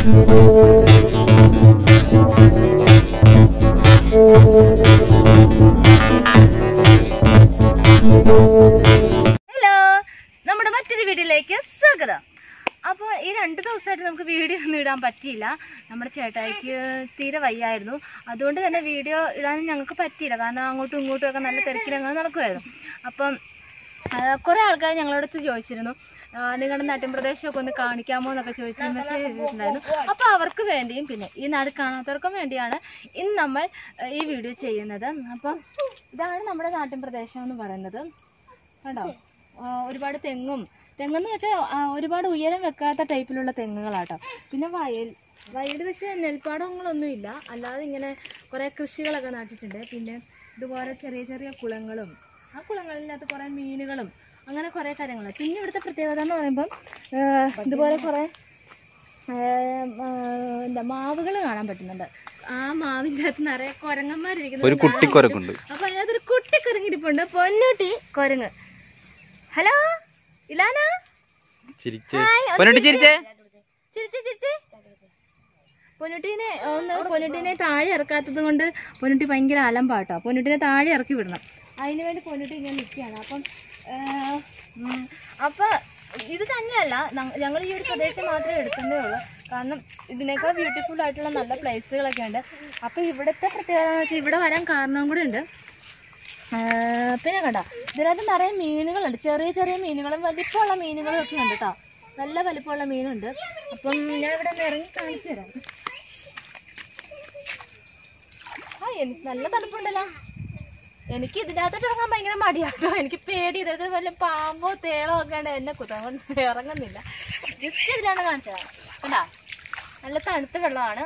Hello നമ്മുടെ മറ്റൊരു വീഡിയോയിലേക്ക് സ്വാഗതം അപ്പോൾ ഈ രണ്ട് ദിവസമായിട്ട് നമുക്ക് വീഡിയോ ഒന്നും ഇടാൻ പറ്റിയില്ല നമ്മുടെ ചേട്ടായിക്ക് തീരെ വയ്യായിരുന്നു അതുകൊണ്ട് തന്നെ വീഡിയോ ഇടാൻ ഞങ്ങൾക്ക് പറ്റിയില്ല കാരണം അങ്ങോട്ടും ഇങ്ങോട്ടും ഒക്കെ നല്ല തിരക്കിലങ്ങനെ നടക്കുമായിരുന്നു അപ്പം കുറേ ആൾക്കാർ ഞങ്ങളോട് അടുത്ത് ചോദിച്ചിരുന്നു ആ, നിങ്ങളുടെ നാട്ടിൻ പ്രദേശമൊക്കെ ഒന്ന് കാണിക്കാമോ എന്നൊക്കെ ചോദിച്ച് മെസ്സേജ് ചെയ്തിട്ടുണ്ടായിരുന്നു അപ്പോൾ അവർക്ക് വേണ്ടിയും പിന്നെ ഈ നാട് കാണാത്തവർക്കും വേണ്ടിയാണ് ഇന്ന് നമ്മൾ ആ, ഈ വീഡിയോ ചെയ്യുന്നത് അപ്പം ഇതാണ് നമ്മുടെ നാട്ടിൻ പ്രദേശം എന്ന് പറയുന്നത് കണ്ടോ ആ, ഒരുപാട് തെങ്ങും തെങ്ങെന്ന് വെച്ചാൽ ആ, ഒരുപാട് ഉയരം വെക്കാത്ത ടൈപ്പിലുള്ള തെങ്ങുകളാട്ടോ പിന്നെ വയൽ വയൽ പക്ഷേ നെൽപ്പാടങ്ങളൊന്നും ഇല്ല അല്ലാതെ ഇങ്ങനെ കുറേ കൃഷികളൊക്കെ നട്ടിട്ടുണ്ട് പിന്നെ ഇതുപോലെ ചെറിയ ചെറിയ കുളങ്ങളും ആ കുളങ്ങളിനകത്ത് കുറേ മീനുകളും അങ്ങനെ കുറേ കാര്യങ്ങൾ പിന്നെ ഇവിടുത്തെ പ്രത്യേകത എന്ന് പറയുമ്പം ആ, ഇതുപോലെ കുറേ ആ, ആ, എന്താ മാവുകൾ കാണാൻ പറ്റുന്നുണ്ട് ആ മാവിൻ്റെ അകത്ത് നിറയെ കുരങ്ങന്മാരിരിക്കുന്നത് ഒരു കുട്ടിക്കൊരക്കുണ്ട് അപ്പൊ അതിനകത്തൊരു കുട്ടി കുരങ്ങിരിപ്പുണ്ട് പൊന്നൂട്ടി കുരങ്ങ് ഹലോ ഇലാന ചിരിച്ച് ഹായ്, ഒന്ന് പൊന്നോട്ട് ചിരിച്ചേ ചിരിച്ച് ചിരിച്ച് പൊന്നുട്ടീനെ ഒന്ന് പൊന്നുട്ടീനെ താഴെ ഇറക്കാത്തത് കൊണ്ട് പൊന്നുട്ടി ഭയങ്കര അലമ്പാട്ടോ പൊന്നുട്ടിനെ താഴെ ഇറക്കി വിടണം അതിന് വേണ്ടി പൊന്നുട്ടി ഇങ്ങനെ നിൽക്കുകയാണ് അപ്പം ഏഹ്, ഉം, അപ്പൊ ഇത് തന്നെയല്ല ഞങ്ങൾ ഈ ഒരു പ്രദേശം മാത്രമേ എടുക്കുന്നേ ഉള്ളൂ കാരണം ഇതിനേക്കാൾ ബ്യൂട്ടിഫുൾ ആയിട്ടുള്ള നല്ല പ്ലേസുകളൊക്കെ ഉണ്ട് അപ്പൊ ഇവിടുത്തെ പ്രത്യേകത എന്ന് വെച്ചാൽ ഇവിടെ വരാൻ കാരണവും കൂടെ ഉണ്ട് ആഹ് പിന്നെ കണ്ട ഇതിനകത്ത് നിറയെ മീനുകളുണ്ട് ചെറിയ ചെറിയ മീനുകളും വലിപ്പമുള്ള മീനുകളും ഒക്കെ ഉണ്ട് കേട്ടോ നല്ല വലിപ്പമുള്ള മീനുണ്ട് അപ്പം ഞാൻ ഇവിടെ നിന്ന് ഇറങ്ങി കാണിച്ചു തരാം ആ എനിക്ക് നല്ല തണുപ്പുണ്ടല്ലോ എനിക്ക് ഇതിൻ്റെ അകത്തോട്ട് ഇറങ്ങാൻ ഭയങ്കര മടിയാട്ടോ എനിക്ക് പേടി ഇതേ വല്ല പാമ്പോ തേളോ ഒക്കെ ഉണ്ട് എന്നെ കുത്താൻ കൊണ്ട് ഇറങ്ങുന്നില്ല ജസ്റ്റ് ഇതിലാണ് കാണിച്ചത് കണ്ടാ നല്ല തണുത്ത വെള്ളമാണ്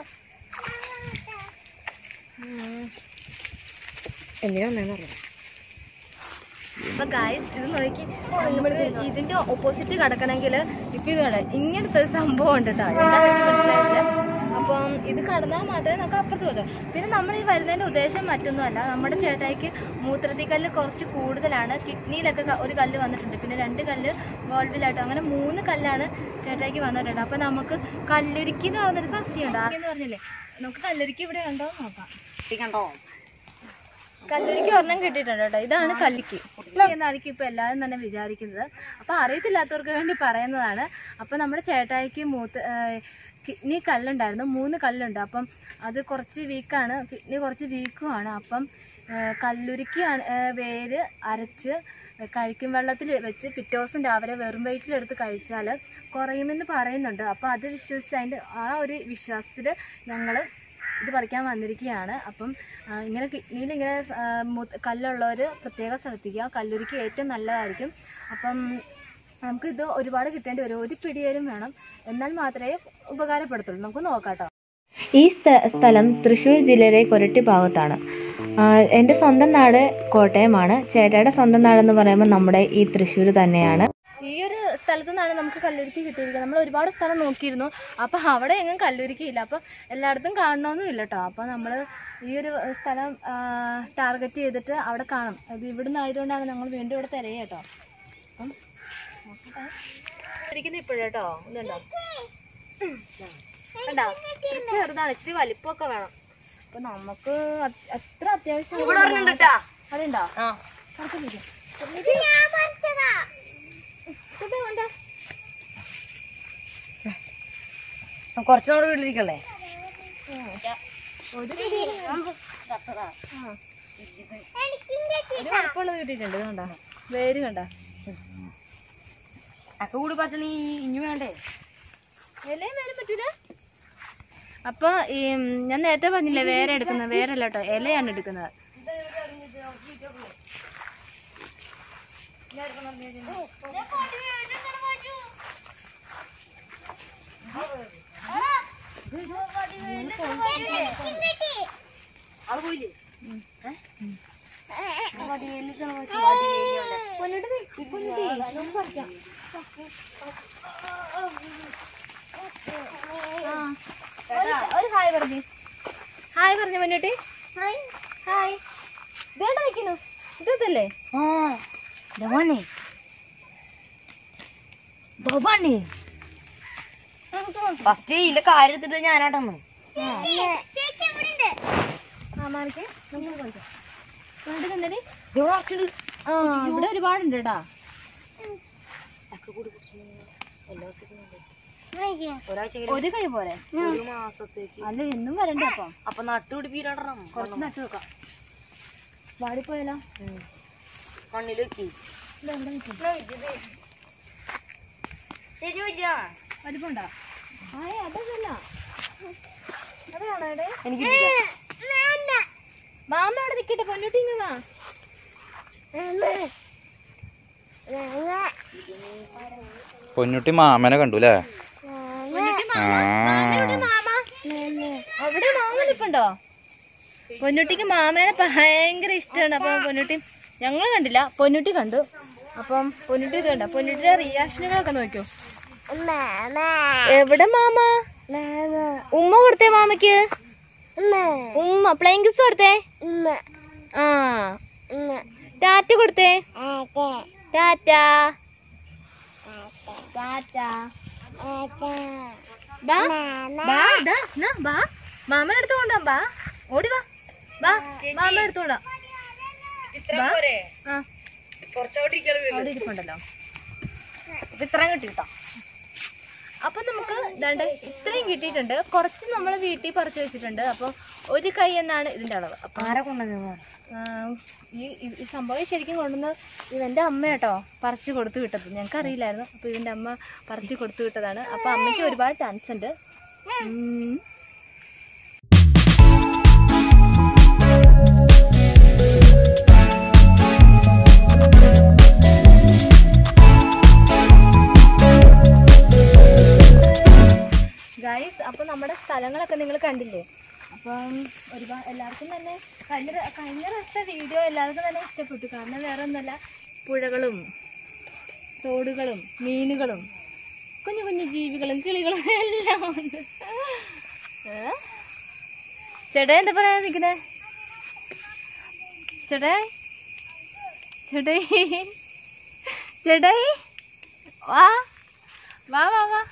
ഉം. എന്തിനാ അപ്പൊ ഗായ്സ് ഇത് നോക്കി നമുക്ക് ഇതിന്റെ ഓപ്പോസിറ്റ് കിടക്കണമെങ്കിൽ ഇപ്പൊ ഇത് കട ഇങ്ങനത്തെ ഒരു സംഭവം ഉണ്ട് കേട്ടോ എന്താ എനിക്ക് മനസ്സിലായില്ല അപ്പം ഇത് കടന്നാൽ മാത്രമേ നമുക്ക് അപ്പുറത്ത് പോകാം പിന്നെ നമ്മൾ ഈ വരുന്നതിന്റെ ഉദ്ദേശം മറ്റൊന്നുമല്ല നമ്മുടെ ചേട്ടായിക്ക് മൂത്രത്തി കല്ല് കുറച്ച് കൂടുതലാണ് കിഡ്നിയിലൊക്കെ ക- ഒരു കല്ല് വന്നിട്ടുണ്ട് പിന്നെ രണ്ട് കല്ല് വോൾവിലായിട്ട് അങ്ങനെ മൂന്ന് കല്ലാണ് ചേട്ടായിക്ക് വന്നിട്ടുണ്ട് അപ്പൊ നമുക്ക് കല്ലുരുക്കി എന്ന് പറഞ്ഞൊരു സസ്യമുണ്ട് എന്ന് പറഞ്ഞില്ലേ നമുക്ക് കല്ലുരുക്കി ഇവിടെ ഉണ്ടോ എന്ന് നോക്കാം കണ്ടോ കല്ലുരിക്ക് ഒരെണ്ണം കിട്ടിയിട്ടുണ്ട് കേട്ടോ ഇതാണ് കല്ലിക്ക് എന്നായിരിക്കും ഇപ്പൊ എല്ലാവരും തന്നെ വിചാരിക്കുന്നത് അപ്പൊ അറിയത്തില്ലാത്തവർക്ക് വേണ്ടി പറയുന്നതാണ് അപ്പൊ നമ്മുടെ ചേട്ടായിക്ക് മൂത്ത് കിഡ്നി കല്ലുണ്ടായിരുന്നു മൂന്ന് കല്ലുണ്ട് അപ്പം അത് കുറച്ച് വീക്കാണ് കിഡ്നി കുറച്ച് വീക്കുമാണ് അപ്പം ഏഹ് കല്ലുരുക്കി ആണ്- ഏഹ് വേര് അരച്ച് കഴിക്കും വെള്ളത്തിൽ വെച്ച് പിറ്റേ ദിവസം രാവിലെ വെറും വയറ്റിലെടുത്ത് കഴിച്ചാൽ കുറയുമെന്ന് പറയുന്നുണ്ട് അപ്പോൾ അത് വിശ്വസിച്ച് അതിൻ്റെ ആ ഒരു വിശ്വാസത്തിൽ ഞങ്ങൾ ഇത് പറിക്കാൻ വന്നിരിക്കുകയാണ് അപ്പം ആ, ഇങ്ങനെ കിഡ്നിയിൽ ഇങ്ങനെ ആ, മു- കല്ലുള്ളവർ പ്രത്യേകം ശ്രദ്ധിക്കുക കല്ലുരുക്കി ഏറ്റവും നല്ലതായിരിക്കും അപ്പം നമുക്ക് ഇത് ഒരുപാട് കിട്ടേണ്ടി വരും ഒരു പിടിയേലും വേണം എന്നാൽ മാത്രമേ ഉപകാരപ്പെടുത്തുള്ളൂ നമുക്ക് നോക്കാം കേട്ടോ ഈ സ്ഥ- സ്ഥലം തൃശ്ശൂർ ജില്ലയിലെ കൊരട്ടി ഭാഗത്താണ് ആ, എൻ്റെ സ്വന്തം നാട് കോട്ടയമാണ് ചേട്ടയുടെ സ്വന്തം നാടെന്ന് പറയുമ്പോൾ നമ്മുടെ ഈ തൃശ്ശൂർ തന്നെയാണ് ഈ ഒരു സ്ഥലത്തു നിന്നാണ് നമുക്ക് കല്ലുരുക്കി കിട്ടിയിരിക്കുന്നത് നമ്മൾ ഒരുപാട് സ്ഥലം നോക്കിയിരുന്നു അപ്പം അവിടെ എങ്ങും കല്ലുരുക്കിയില്ല അപ്പം എല്ലായിടത്തും കാണണമെന്നും ഇല്ല കേട്ടോ അപ്പം നമ്മൾ ഈ ഒരു സ്ഥലം ടാർഗറ്റ് ചെയ്തിട്ട് അവിടെ കാണും അത് ഇവിടുന്ന് ആയതുകൊണ്ടാണ് ഞങ്ങൾ വീണ്ടും ഇവിടെ തിരയുക കേട്ടോ അപ്പം നോക്കട്ടെ ഇരിക്കുന്നത് ഇപ്പോഴേട്ടോ ഇതുണ്ടോ കണ്ടോ ഇച്ചിരി ചെറുതാണ് ഇച്ചിരി വലിപ്പമൊക്കെ വേണം അപ്പൊ നമുക്ക് അത്- അത്ര അത്യാവശ്യം ഇവിടെ ഒരെണ്ണം ഉണ്ട് ട്ടാ. അവിടെ ഉണ്ടോ ആ ഇത് വേണ്ട കുറച്ചുകൂടെ വീട്ടിലിരിക്കല്ലേ ഒരു പിടി ആ. ഒരു വലുപ്പമുള്ളത് കിട്ടിയിട്ടുണ്ട് ഇത് കണ്ടോ വേര് കണ്ടോ അക്ക കൂടി പറിച്ച നീ ഇനി വേണ്ടേ ഇലയും വേരും പറ്റൂല അപ്പൊ ഈ ഉം, ഞാൻ നേരത്തെ പറഞ്ഞില്ലേ വേറെ എടുക്കുന്നത് വേറെ അല്ല കേട്ടോ ഇലയാണ് എടുക്കുന്നത് ആള് പോയില്ലേ പൊന്നിട്ട് നീ, പൊന്നിട്ടേ, നമുക്ക് പറിക്കാം. ആ. ഒരു- ഒരു ഹായ് പറഞ്ഞു ഹായ് പറഞ്ഞു പൊന്നിട്ടി ഹായ് ഹായ് വേണ്ട നിൽക്കുന്നു ഇതല്ലേ ആ ദവാണേ ദവാണേ ഫസ്റ്റ് ഇതിന്റെ കാര്യം എടുത്തിട്ട് ഞാനാട്ടെന്ന് മാമാർക്ക് നമുക്ക് പോയിക്കോ വേണ്ട കണ്ടടി ഇവിടെ കുറച്ചുണ്ട് ആ ഇവിടെ ഒരുപാടുണ്ട് കേട്ടാ ഒരാഴ്ച ഒരു കൈ പോരെ ഒരു മാസത്തേക്ക് അല്ല എന്നും വരണ്ടേ അപ്പം അപ്പൊ നട്ടുപിടിപ്പിക്കണം കുറച്ച് നട്ടു വെക്കാം വാടിപ്പോയാലോ മണ്ണിൽ വെക്കി ഇത് എവിടെ നിൽക്കും ശരി വയ്യ വലിപ്പുണ്ടോ ആയ അതല്ല അതാണോ ഇവിടെ എനിക്ക് മാമ അവിടെ നിൽക്കട്ടെ പൊന്നുട്ടി വാ പൊന്നുട്ടി മാമനെ കണ്ടു അല്ലേ ആ മാമ അവിടെ മാമ നിൽപ്പുണ്ടോ പൊന്നുട്ടിക്ക് മാമേനെ ഭയങ്കര ഇഷ്ടമാണ് അപ്പം പൊന്നുട്ടി ഞങ്ങൾ കണ്ടില്ല പൊന്നുട്ടി കണ്ടു അപ്പം പൊന്നുട്ടി ഇത് കണ്ട പൊന്നുട്ടിയുടെ റിയാക്ഷനുകളൊക്കെ നോക്കൂ എവിടെ മാമ ഉമ്മ കൊടുത്തേ മാമയ്ക്ക് ഉമ്മ പ്ലെയിൻ കിസ് കൊടുത്തേ ആ ടാറ്റ കൊടുത്തേ ടാറ്റ ടാറ്റ ബാ ബാ ദാ, ന്നാ, ബാ മാമനെ എടുത്തു കൊണ്ടുവാ ബാ ഓടി വാ ബാ മാമനെ എടുത്തു കൊണ്ടാ ബാ. ആ കുറച്ചോട്ട് അവിടെ ഇരിപ്പുണ്ടല്ലോ ഇപ്പൊ ഇത്രയും കിട്ടി കേട്ടോ അപ്പൊ നമുക്ക് ദാണ്ടെ ഇത്രയും കിട്ടിയിട്ടുണ്ട് കുറച്ച് നമ്മൾ വീട്ടിൽ പറിച്ചു വെച്ചിട്ടുണ്ട് അപ്പൊ ഒരു കൈ എന്നാണ് ഇതിന്റെ അളവ് അപ്പൊ ആരെ കൊണ്ടുവന്നു ആ, ഈ ഈ- ഈ സംഭവം ശരിക്കും കൊണ്ടുവന്ന് ഇവന്റെ അമ്മ കേട്ടോ പറിച്ചു കൊടുത്തു വിട്ടത് ഞങ്ങൾക്ക് അറിയില്ലായിരുന്നു അപ്പൊ ഇവന്റെ അമ്മ പറിച്ചു കൊടുത്തു വിട്ടതാണ് അപ്പൊ അമ്മയ്ക്ക് ഒരുപാട് ചാൻസ് ഉണ്ട് ഉം. ഗൈസ് അപ്പൊ നമ്മുടെ സ്ഥലങ്ങളൊക്കെ നിങ്ങൾ കണ്ടില്ലേ അപ്പം ഒരുപാട് എല്ലാവർക്കും തന്നെ കഴിഞ്ഞ പ്ര- കഴിഞ്ഞ പ്രാവശ്യത്തെ വീഡിയോ എല്ലാവർക്കും തന്നെ ഇഷ്ടപ്പെട്ടു കാരണം വേറെ ഒന്നല്ല പുഴകളും തോടുകളും മീനുകളും കുഞ്ഞു കുഞ്ഞു ജീവികളും കിളികളും എല്ലാം ഉണ്ട് ഏ? ചേട്ടാ എന്താ പറയാ നിൽക്കുന്നേ ചേട്ടായി ചേട്ടായി ചേട്ടായി വാ വാ വാ വാ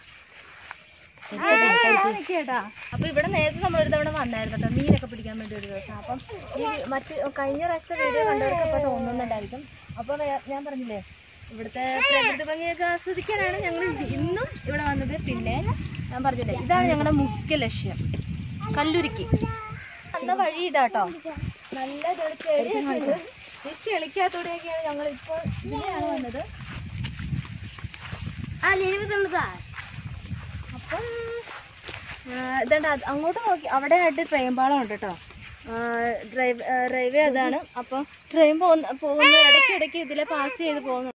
കേട്ടാ അപ്പൊ ഇവിടെ നേരത്തെ നമ്മൾ ഒരു തവണ വന്നായിരുന്നു കേട്ടോ മീനൊക്കെ പിടിക്കാൻ വേണ്ടി ഒരു ദിവസം അപ്പം ഈ മറ്റ് കഴിഞ്ഞ പ്രാവശ്യത്തെ വീഡിയോ കണ്ടവർക്ക് ഇപ്പൊ തോന്നുന്നുണ്ടായിരിക്കും അപ്പൊ വേ- ഞാൻ പറഞ്ഞില്ലേ ഇവിടുത്തെ പ്രകൃതി ഭംഗിയൊക്കെ ആസ്വദിക്കാനാണ് ഞങ്ങൾ ഇന്നും ഇവിടെ വന്നത് പിന്നെ ഞാൻ പറഞ്ഞില്ലേ ഇതാണ് ഞങ്ങളുടെ മുഖ്യ ലക്ഷ്യം കല്ലുരുക്കി വന്ന വഴി ഇതാട്ടോ നല്ല ഇതൊരു ചെടിയൊക്കെ ഉണ്ട് ഈ ചെളിക്കകത്തൂടെയൊക്കെയാണ് ഞങ്ങൾ ഇപ്പോൾ ഇതിലെയാണ് വന്നത് ആ ലീവ് അപ്പം ഇതണ്ട അങ്ങോട്ട് നോക്കി അവിടെ ആയിട്ട് ട്രെയിൻ പാളം ഉണ്ട് കേട്ടോ ഡ്രൈവ് റെയിൽവേ അതാണ് അപ്പം ട്രെയിൻ പോകുന്ന പോകുന്ന ഇടയ്ക്ക് ഇടയ്ക്ക് ഇതിലെ പാസ് ചെയ്ത് പോകുന്നു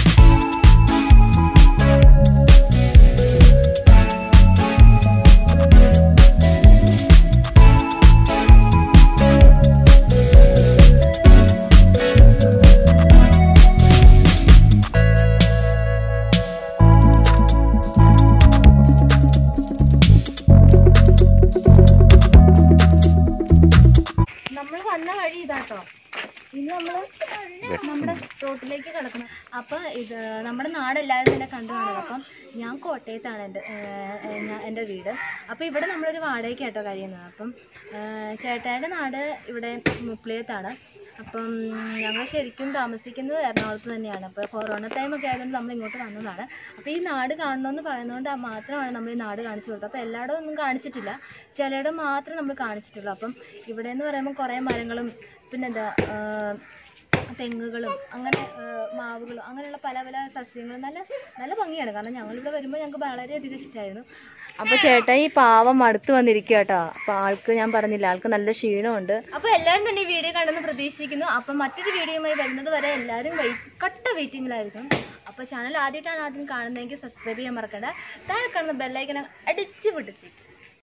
നമ്മൾ വന്ന വഴി ഇതാട്ടോ ഇനി നമ്മള് നമ്മുടെ റോട്ടിലേക്ക് കിടക്കണം അപ്പൊ ഇത് നമ്മുടെ നാട് എല്ലാവരും തന്നെ കണ്ടു കാണുന്നത് അപ്പം ഞാൻ കോട്ടയത്താണ് എൻ്റെ ഏഹ്, ഏഹ്, ഞാൻ- എൻ്റെ വീട് അപ്പോൾ ഇവിടെ നമ്മളൊരു വാടകയ്ക്ക് കേട്ടോ കഴിയുന്നത് അപ്പം ഏഹ്, ചേട്ടായുടെ നാട് ഇവിടെ മുപ്ലിയത്താണ് അപ്പം ഞങ്ങൾ ശരിക്കും താമസിക്കുന്നത് എറണാകുളത്ത് തന്നെയാണ് അപ്പോൾ കൊറോണ ടൈമൊക്കെ ആയതുകൊണ്ട് നമ്മൾ ഇങ്ങോട്ട് വന്നതാണ് അപ്പോൾ ഈ നാട് കാണണമെന്ന് പറയുന്നതുകൊണ്ട് മാത്രമാണ് നമ്മൾ ഈ നാട് കാണിച്ചു കൊടുത്തത് അപ്പോൾ എല്ലായിടവും ഒന്നും കാണിച്ചിട്ടില്ല ചിലയിടം മാത്രമേ നമ്മൾ കാണിച്ചിട്ടുള്ളൂ അപ്പം ഇവിടെ എന്ന് പറയുമ്പോൾ കുറേ മരങ്ങളും പിന്നെന്താ ആ, തെങ്ങുകളും അങ്ങനെ ആ, മാവുകളും അങ്ങനെയുള്ള പല പല സസ്യങ്ങളും നല്ല നല്ല ഭംഗിയാണ് കാരണം ഞങ്ങളിവിടെ വരുമ്പോൾ ഞങ്ങൾക്ക് വളരെയധികം ഇഷ്ടമായിരുന്നു അപ്പോൾ ചേട്ടാ ഈ പാവം അടുത്ത് വന്നിരിക്കുക കേട്ടോ അപ്പോൾ ആൾക്ക് ഞാൻ പറഞ്ഞില്ല ആൾക്ക് നല്ല ക്ഷീണമുണ്ട് അപ്പോൾ എല്ലാവരും തന്നെ ഈ വീഡിയോ കണ്ടെന്ന് പ്രതീക്ഷിക്കുന്നു അപ്പം മറ്റൊരു വീഡിയോയുമായി വരുന്നത് വരെ എല്ലാവരും വെയിറ്റ് കട്ട വെയിറ്റിംഗിലായിരിക്കും അപ്പോൾ ചാനൽ ആദ്യമായിട്ടാണ് ആദ്യം കാണുന്നതെങ്കിൽ സബ്സ്ക്രൈബ് ചെയ്യാൻ മറക്കണ്ട താഴെ കാണുന്ന ബെല്ലൈക്കണ അടിച്ച് പിടിച്ച്